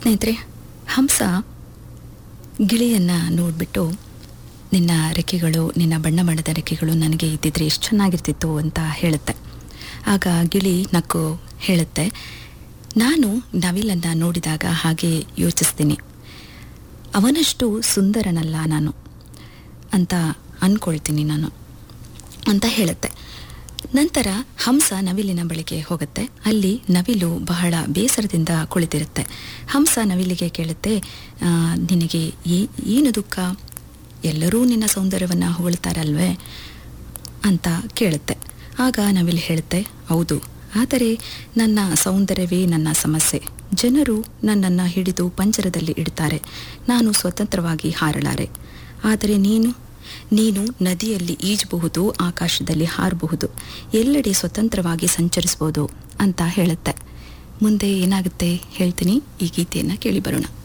ಸ್ನೇಹಿತರೆ ಹಂಸ ಗಿಳಿಯನ್ನು ನೋಡಿಬಿಟ್ಟು ನಿನ್ನ ರೆಕ್ಕೆಗಳು ನಿನ್ನ ಬಣ್ಣ ಬಣ್ಣದ ರೆಕ್ಕೆಗಳು ನನಗೆ ಇದ್ದಿದ್ರೆ ಎಷ್ಟು ಚೆನ್ನಾಗಿರ್ತಿತ್ತು ಅಂತ ಹೇಳುತ್ತೆ ಆಗ ಗಿಳಿ ನಕ್ಕು ಹೇಳುತ್ತೆ ನಾನು ನವಿಲನ್ನು ನೋಡಿದಾಗ ಹಾಗೆ ಯೋಚಿಸ್ತೀನಿ ಅವನಷ್ಟು ಸುಂದರನಲ್ಲ ನಾನು ಅಂತ ಅಂದ್ಕೊಳ್ತೀನಿ ನಾನು ಅಂತ ಹೇಳುತ್ತೆ ನಂತರ ಹಂಸ ನವಿಲಿನ ಬಳಿಗೆ ಹೋಗುತ್ತೆ ಅಲ್ಲಿ ನವಿಲು ಬಹಳ ಬೇಸರದಿಂದ ಕುಳಿತಿರುತ್ತೆ ಹಂಸ ನವಿಲಿಗೆ ಕೇಳುತ್ತೆ "ಆ, ನಿನಗೆ ಏ- ಏನು ದುಃಖ ಎಲ್ಲರೂ ನಿನ್ನ ಸೌಂದರ್ಯವನ್ನು ಹೊಗಳ್ತಾರಲ್ವೇ ಅಂತ ಕೇಳುತ್ತೆ ಆಗ ನವಿಲು ಹೇಳುತ್ತೆ ಹೌದು ಆದರೆ ನನ್ನ ಸೌಂದರ್ಯವೇ ನನ್ನ ಸಮಸ್ಯೆ ಜನರು ನನ್ನನ್ನು ಹಿಡಿದು ಪಂಜರದಲ್ಲಿ ಇಡ್ತಾರೆ ನಾನು ಸ್ವತಂತ್ರವಾಗಿ ಹಾರಲಾರೆ ಆದರೆ ನೀನು ನೀನು ನದಿಯಲ್ಲಿ ಈಜಬಹುದು ಆಕಾಶದಲ್ಲಿ ಹಾರಬಹುದು ಎಲ್ಲೆಡೆ ಸ್ವತಂತ್ರವಾಗಿ ಸಂಚರಿಸಬಹುದು ಅಂತ ಹೇಳುತ್ತೆ ಮುಂದೆ ಏನಾಗುತ್ತೆ ಹೇಳ್ತೀನಿ ಈ ಗೀತೆಯನ್ನು ಕೇಳಿ ಬರೋಣ